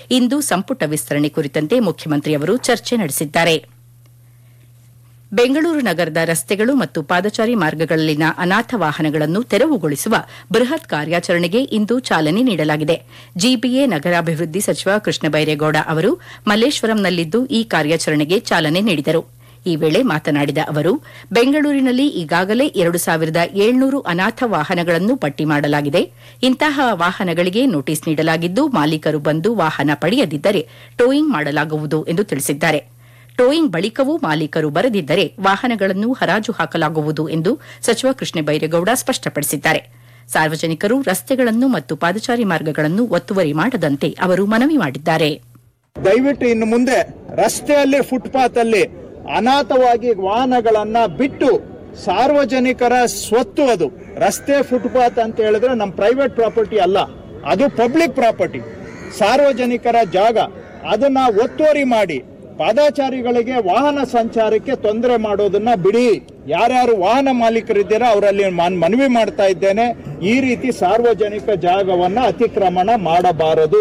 ಇಂದು ಸಂಪುಟ ವಿಸ್ತರಣೆ ಕುರಿತಂತೆ ಮುಖ್ಯಮಂತ್ರಿಯವರು ಚರ್ಚೆ ನಡೆಸಿದ್ದಾರೆ ಬೆಂಗಳೂರು ನಗರದ ರಸ್ತೆಗಳು ಮತ್ತು ಪಾದಚಾರಿ ಮಾರ್ಗಗಳಲ್ಲಿನ ಅನಾಥ ವಾಹನಗಳನ್ನು ತೆರವುಗೊಳಿಸುವ ಬೃಹತ್ ಕಾರ್ಯಾಚರಣೆಗೆ ಇಂದು ಚಾಲನೆ ನೀಡಲಾಗಿದೆ ಜಿಬಿಎ ನಗರಾಭಿವೃದ್ಧಿ ಸಚಿವ ಕೃಷ್ಣ ಬೈರೇಗೌಡ ಅವರು ಮಲ್ಲೇಶ್ವರಂನಲ್ಲಿದ್ದು ಈ ಕಾರ್ಯಾಚರಣೆಗೆ ಚಾಲನೆ ನೀಡಿದರು ಈ ವೇಳೆ ಮಾತನಾಡಿದ ಅವರು ಬೆಂಗಳೂರಿನಲ್ಲಿ ಈಗಾಗಲೇ ಎರಡು ಸಾವಿರದ ಏಳ್ನೂರು ಅನಾಥ ವಾಹನಗಳನ್ನು ಪಟ್ಟಿ ಮಾಡಲಾಗಿದೆ ಇಂತಹ ವಾಹನಗಳಿಗೆ ನೋಟಿಸ್ ನೀಡಲಾಗಿದ್ದು ಮಾಲೀಕರು ಬಂದು ವಾಹನ ಪಡೆಯದಿದ್ದರೆ ಟೋಯಿಂಗ್ ಮಾಡಲಾಗುವುದು ಎಂದು ತಿಳಿಸಿದ್ದಾರೆ ಟೋಯಿಂಗ್ ಬಳಿಕವೂ ಮಾಲೀಕರು ಬರದಿದ್ದರೆ ವಾಹನಗಳನ್ನು ಹರಾಜು ಹಾಕಲಾಗುವುದು ಎಂದು ಸಚಿವ ಕೃಷ್ಣ ಬೈರೇಗೌಡ ಸ್ಪಷ್ಟಪಡಿಸಿದ್ದಾರೆ ಸಾರ್ವಜನಿಕರು ರಸ್ತೆಗಳನ್ನು ಮತ್ತು ಪಾದಚಾರಿ ಮಾರ್ಗಗಳನ್ನು ಒತ್ತುವರಿ ಮಾಡದಂತೆ ಅವರು ಮನವಿ ಮಾಡಿದ್ದಾರೆ ದಯವಿಟ್ಟು ಇನ್ನು ಮುಂದೆ ರಸ್ತೆಯಲ್ಲಿ ಫುಟ್ಪಾತ್ ಅಲ್ಲಿ ಅನಾಥವಾಗಿ ವಾಹನಗಳನ್ನ ಬಿಟ್ಟು ಸಾರ್ವಜನಿಕರ ಸ್ವತ್ತು ಅದು ರಸ್ತೆ ಫುಟ್ಪಾತ್ ಅಂತ ಹೇಳಿದ್ರೆ ನಮ್ಮ ಪ್ರೈವೇಟ್ ಪ್ರಾಪರ್ಟಿ ಅಲ್ಲ ಅದು ಪಬ್ಲಿಕ್ ಪ್ರಾಪರ್ಟಿ ಸಾರ್ವಜನಿಕರ ಜಾಗ ಅದನ್ನ ಒತ್ತುವರಿ ಮಾಡಿ ಪಾದಾಚಾರಿಗಳಿಗೆ ವಾಹನ ಸಂಚಾರಕ್ಕೆ ತೊಂದರೆ ಮಾಡೋದನ್ನ ಬಿಡಿ ಯಾರ್ಯಾರು ವಾಹನ ಮಾಲೀಕರಿದ್ದೀರಾ ಅವರಲ್ಲಿ ನಾನು ಮನವಿ ಮಾಡ್ತಾ ಇದ್ದೇನೆ ಈ ರೀತಿ ಸಾರ್ವಜನಿಕ ಜಾಗವನ್ನ ಅತಿಕ್ರಮಣ ಮಾಡಬಾರದು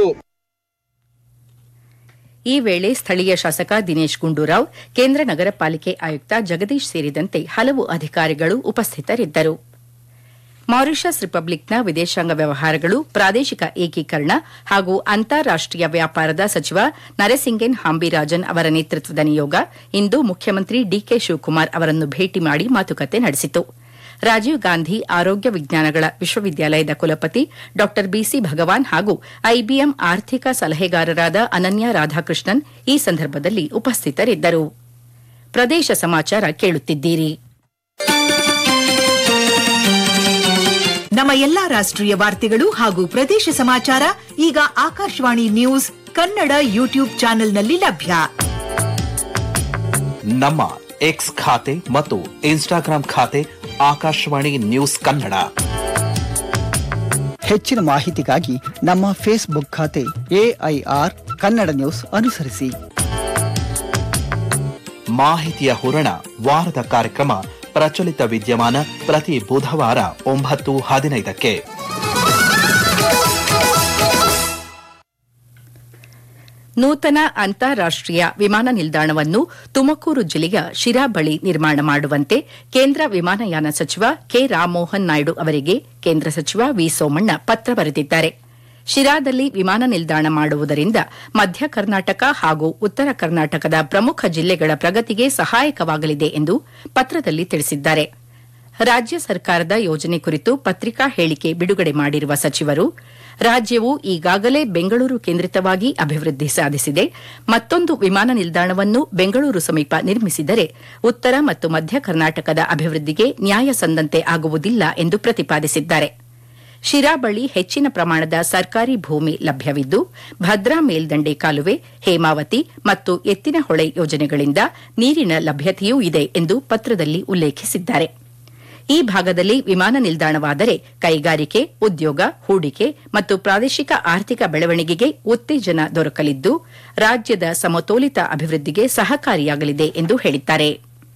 ಈ ವೇಳೆ ಸ್ಥಳೀಯ ಶಾಸಕ ದಿನೇಶ್ ಗುಂಡೂರಾವ್ ಕೇಂದ್ರ ನಗರ ಪಾಲಿಕೆ ಆಯುಕ್ತ ಜಗದೀಶ್ ಸೇರಿದಂತೆ ಹಲವು ಅಧಿಕಾರಿಗಳು ಉಪಸ್ಥಿತರಿದ್ದರು ಮಾರಿಷಸ್ ರಿಪಬ್ಲಿಕ್ನ ವಿದೇಶಾಂಗ ವ್ಯವಹಾರಗಳು ಪ್ರಾದೇಶಿಕ ಏಕೀಕರಣ ಹಾಗೂ ಅಂತಾರಾಷ್ಟೀಯ ವ್ಯಾಪಾರದ ಸಚಿವ ನರಸಿಂಗೆನ್ ಹಾಂಬಿರಾಜನ್ ಅವರ ನೇತೃತ್ವದ ನಿಯೋಗ ಇಂದು ಮುಖ್ಯಮಂತ್ರಿ ಡಿಕೆ ಶಿವಕುಮಾರ್ ಅವರನ್ನು ಭೇಟಿ ಮಾಡಿ ಮಾತುಕತೆ ನಡೆಸಿತು ರಾಜೀವ್ ಗಾಂಧಿ ಆರೋಗ್ಯ ವಿಜ್ಞಾನಗಳ ವಿಶ್ವವಿದ್ಯಾಲಯದ ಕುಲಪತಿ ಡಾ ಬಿಸಿ ಭಗವಾನ್ ಹಾಗೂ ಐಬಿಎಂ ಆರ್ಥಿಕ ಸಲಹೆಗಾರರಾದ ಅನನ್ಯ ರಾಧಾಕೃಷ್ಣನ್ ಈ ಸಂದರ್ಭದಲ್ಲಿ ಉಪಸ್ಥಿತರಿದ್ದರು ಪ್ರದೇಶ ಸಮಾಚಾರ ಕೇಳುತ್ತಿದ್ದೀರಿ ನಮ್ಮ ಎಲ್ಲಾ ರಾಷ್ಟ್ರೀಯ ವಾರ್ತೆಗಳು ಹಾಗೂ ಪ್ರದೇಶ ಸಮಾಚಾರ ಈಗ ಆಕಾಶವಾಣಿ ನ್ಯೂಸ್ ಕನ್ನಡ ಯೂಟ್ಯೂಬ್ ಚಾನೆಲ್ನಲ್ಲಿ ಲಭ್ಯ ನಮ್ಮ ಎಕ್ಸ್ ಖಾತೆ ಮತ್ತು ಇನ್ಸ್ಟಾಗ್ರಾಂ ಖಾತೆ ಆಕಾಶವಾಣಿ ನ್ಯೂಸ್ ಕನ್ನಡ ಹೆಚ್ಚಿನ ಮಾಹಿತಿಗಾಗಿ ನಮ್ಮ ಫೇಸ್ಬುಕ್ ಖಾತೆ ಎಐಆರ್ ಕನ್ನಡ ನ್ಯೂಸ್ ಅನುಸರಿಸಿ ಮಾಹಿತಿಯ ಹೂರಣ ವಾರದ ಕಾರ್ಯಕ್ರಮ ಪ್ರಚಲಿತ ವಿದ್ಯಮಾನ ಪ್ರತಿ ಬುಧವಾರ ಒಂಬತ್ತು ಹದಿನೈದಕ್ಕೆ ನೂತನ ಅಂತಾರಾಷ್ಟೀಯ ವಿಮಾನ ನಿಲ್ದಾಣವನ್ನು ತುಮಕೂರು ಜಿಲ್ಲೆಯ ಶಿರಾ ಬಳಿ ನಿರ್ಮಾಣ ಮಾಡುವಂತೆ ಕೇಂದ್ರ ವಿಮಾನಯಾನ ಸಚಿವ ಕೆ ರಾಮಮೋಹನ್ ನಾಯ್ಡು ಅವರಿಗೆ ಕೇಂದ್ರ ಸಚಿವ ವಿ ಸೋಮಣ್ಣ ಪತ್ರ ಬರೆದಿದ್ದಾರೆ ಶಿರಾದಲ್ಲಿ ವಿಮಾನ ನಿಲ್ದಾಣ ಮಾಡುವುದರಿಂದ ಮಧ್ಯ ಕರ್ನಾಟಕ ಹಾಗೂ ಉತ್ತರ ಕರ್ನಾಟಕದ ಪ್ರಮುಖ ಜಿಲ್ಲೆಗಳ ಪ್ರಗತಿಗೆ ಸಹಾಯಕವಾಗಲಿದೆ ಎಂದು ಪತ್ರದಲ್ಲಿ ತಿಳಿಸಿದ್ದಾರೆ ರಾಜ್ಯ ಸರ್ಕಾರದ ಯೋಜನೆ ಕುರಿತು ಪತ್ರಿಕಾ ಹೇಳಿಕೆ ಬಿಡುಗಡೆ ಮಾಡಿರುವ ಸಚಿವರು ರಾಜ್ಯವು ಈಗಾಗಲೇ ಬೆಂಗಳೂರು ಕೇಂದ್ರಿತವಾಗಿ ಅಭಿವೃದ್ಧಿ ಸಾಧಿಸಿದೆ ಮತ್ತೊಂದು ವಿಮಾನ ನಿಲ್ದಾಣವನ್ನು ಬೆಂಗಳೂರು ಸಮೀಪ ನಿರ್ಮಿಸಿದರೆ ಉತ್ತರ ಮತ್ತು ಮಧ್ಯ ಕರ್ನಾಟಕದ ಅಭಿವೃದ್ಧಿಗೆ ನ್ಯಾಯ ಸಂದಂತೆ ಆಗುವುದಿಲ್ಲ ಎಂದು ಪ್ರತಿಪಾದಿಸಿದ್ದಾರೆ ಶಿರಾ ಬಳಿ ಹೆಚ್ಚಿನ ಪ್ರಮಾಣದ ಸರ್ಕಾರಿ ಭೂಮಿ ಲಭ್ಯವಿದ್ದು ಭದ್ರಾ ಮೇಲ್ದಂಡೆ ಕಾಲುವೆ ಹೇಮಾವತಿ ಮತ್ತು ಎತ್ತಿನಹೊಳೆ ಯೋಜನೆಗಳಿಂದ ನೀರಿನ ಲಭ್ಯತೆಯೂ ಇದೆ ಎಂದು ಪತ್ರದಲ್ಲಿ ಉಲ್ಲೇಖಿಸಿದ್ದಾರೆ ಈ ಭಾಗದಲ್ಲಿ ವಿಮಾನ ನಿಲ್ದಾಣವಾದರೆ ಕೈಗಾರಿಕೆ ಉದ್ಯೋಗ ಹೂಡಿಕೆ ಮತ್ತು ಪ್ರಾದೇಶಿಕ ಆರ್ಥಿಕ ಬೆಳವಣಿಗೆಗೆ ಉತ್ತೇಜನ ದೊರಕಲಿದ್ದು ರಾಜ್ಯದ ಸಮತೋಲಿತ ಅಭಿವೃದ್ಧಿಗೆ ಸಹಕಾರಿಯಾಗಲಿದೆ ಎಂದು ಹೇಳಿದ್ದಾರೆ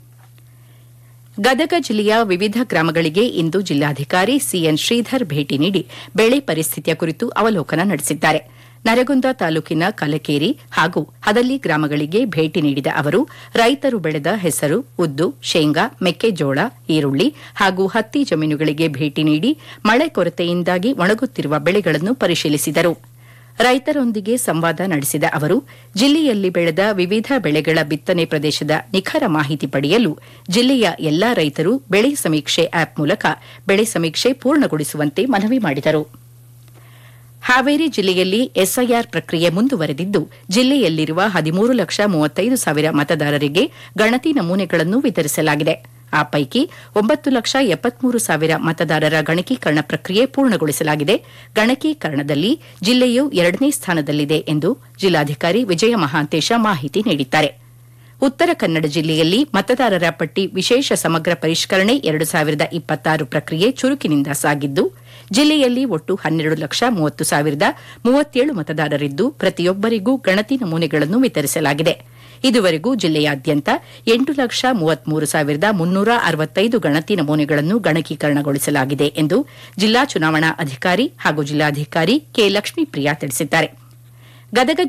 ಗದಗ ಜಿಲ್ಲೆಯ ವಿವಿಧ ಗ್ರಾಮಗಳಿಗೆ ಇಂದು ಜಿಲ್ಲಾಧಿಕಾರಿ ಸಿಎನ್ ಶ್ರೀಧರ್ ಭೇಟಿ ನೀಡಿ ಬೆಳೆ ಪರಿಸ್ಥಿತಿಯ ಕುರಿತು ಅವಲೋಕನ ನಡೆಸಿದ್ದಾರೆ ನರಗುಂದ ತಾಲೂಕಿನ ಕಲಕೇರಿ ಹಾಗೂ ಹದಲಿ ಗ್ರಾಮಗಳಿಗೆ ಭೇಟಿ ನೀಡಿದ ಅವರು ರೈತರು ಬೆಳೆದ ಹೆಸರು ಉದ್ದು ಶೇಂಗಾ ಮೆಕ್ಕೆಜೋಳ ಈರುಳ್ಳಿ ಹಾಗೂ ಹತ್ತಿ ಜಮೀನುಗಳಿಗೆ ಭೇಟಿ ನೀಡಿ ಮಳೆ ಕೊರತೆಯಿಂದಾಗಿ ಒಣಗುತ್ತಿರುವ ಬೆಳೆಗಳನ್ನು ಪರಿಶೀಲಿಸಿದರು ರೈತರೊಂದಿಗೆ ಸಂವಾದ ನಡೆಸಿದ ಅವರು ಜಿಲ್ಲೆಯಲ್ಲಿ ಬೆಳೆದ ವಿವಿಧ ಬೆಳೆಗಳ ಬಿತ್ತನೆ ಪ್ರದೇಶದ ನಿಖರ ಮಾಹಿತಿ ಪಡೆಯಲು ಜಿಲ್ಲೆಯ ಎಲ್ಲಾ ರೈತರು ಬೆಳೆ ಸಮೀಕ್ಷೆ ಆಪ್ ಮೂಲಕ ಬೆಳೆ ಸಮೀಕ್ಷೆ ಪೂರ್ಣಗೊಳಿಸುವಂತೆ ಮನವಿ ಮಾಡಿದರು ಹಾವೇರಿ ಜಿಲ್ಲೆಯಲ್ಲಿ ಎಸ್ಐಆರ್ ಪ್ರಕ್ರಿಯೆ ಮುಂದುವರೆದಿದ್ದು ಜಿಲ್ಲೆಯಲ್ಲಿರುವ ಹದಿಮೂರು ಲಕ್ಷ ಮೂವತ್ತೈದು ಸಾವಿರ ಮತದಾರರಿಗೆ ಗಣತಿ ನಮೂನೆಗಳನ್ನು ವಿತರಿಸಲಾಗಿದೆ ಆ ಪೈಕಿ ಒಂಬತ್ತು ಲಕ್ಷ ಎಪ್ಪತ್ಮೂರು ಸಾವಿರ ಮತದಾರರ ಗಣಕೀಕರಣ ಪ್ರಕ್ರಿಯೆ ಪೂರ್ಣಗೊಳಿಸಲಾಗಿದೆ ಗಣಕೀಕರಣದಲ್ಲಿ ಜಿಲ್ಲೆಯು ಎರಡನೇ ಸ್ಥಾನದಲ್ಲಿದೆ ಎಂದು ಜಿಲ್ಲಾಧಿಕಾರಿ ವಿಜಯ ಮಹಾಂತೇಶ ಮಾಹಿತಿ ನೀಡಿದ್ದಾರೆ ಉತ್ತರ ಕನ್ನಡ ಜಿಲ್ಲೆಯಲ್ಲಿ ಮತದಾರರ ಪಟ್ಟಿ ವಿಶೇಷ ಸಮಗ್ರ ಪರಿಷ್ಕರಣೆ ಎರಡು ಸಾವಿರದ ಇಪ್ಪತ್ತಾರು ಪ್ರಕ್ರಿಯೆ ಚುರುಕಿನಿಂದ ಸಾಗಿದ್ದು ಜಿಲ್ಲೆಯಲ್ಲಿ ಒಟ್ಟು ಹನ್ನೆರಡು ಲಕ್ಷ ಮೂವತ್ತು ಸಾವಿರದ ಮೂವತ್ತೇಳು ಮತದಾರರಿದ್ದು ಪ್ರತಿಯೊಬ್ಬರಿಗೂ ಗಣತಿ ನಮೂನೆಗಳನ್ನು ವಿತರಿಸಲಾಗಿದೆ ಇದುವರೆಗೂ ಜಿಲ್ಲೆಯಾದ್ಯಂತ ಎಂಟು ಲಕ್ಷ ಮೂವತ್ಮೂರು ಸಾವಿರದ ಮುನ್ನೂರ ಅರವತ್ತೈದು ಗಣತಿ ನಮೂನೆಗಳನ್ನು ಗಣಕೀಕರಣಗೊಳಿಸಲಾಗಿದೆ ಎಂದು ಜಿಲ್ಲಾ ಚುನಾವಣಾ ಅಧಿಕಾರಿ ಹಾಗೂ ಜಿಲ್ಲಾಧಿಕಾರಿ ಕೆ ಲಕ್ಷ್ಮೀಪ್ರಿಯಾ ತಿಳಿಸಿದ್ದಾರೆ ಗದಗ